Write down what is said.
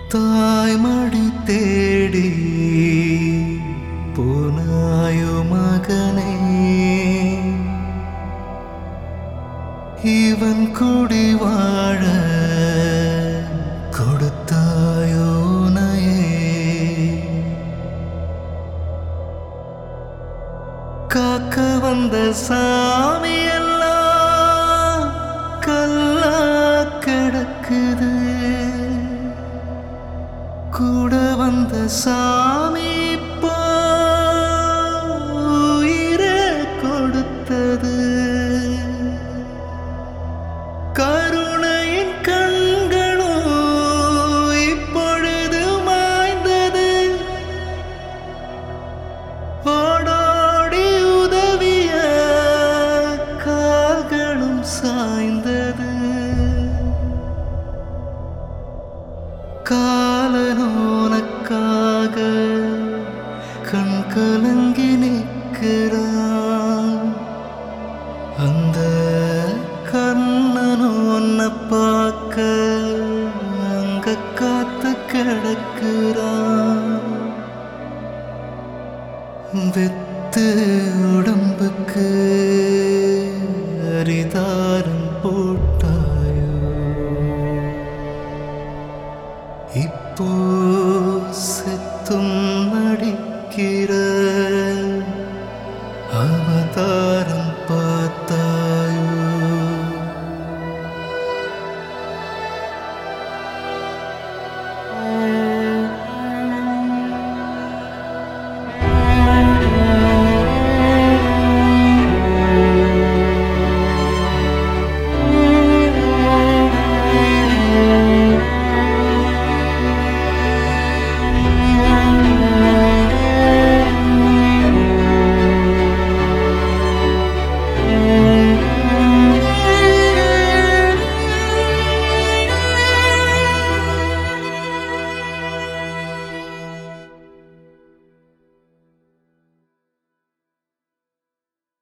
தாய்மடி தேடி போனாயோ மகனே இவன் குடி வாழ கொடுத்தாயோ உனையே காக்க வந்த சாமி எல்லாம் கல்லா கிடக்குது கூட வந்த சாமி இப்போ உயிரை கொடுத்தது கருணையின் கண்களும் இப்பொழுது மாய்ந்தது ஓடோடி உதவிய கால்களும் சாய்ந்தது காலனோனக்காக கண் கலங்கி நிற்கிறான் அந்த கண்ணனோன்ன பார்க்க அங்க காத்து கிடக்கிறான் வெத்து உடம்புக்கு அரிதா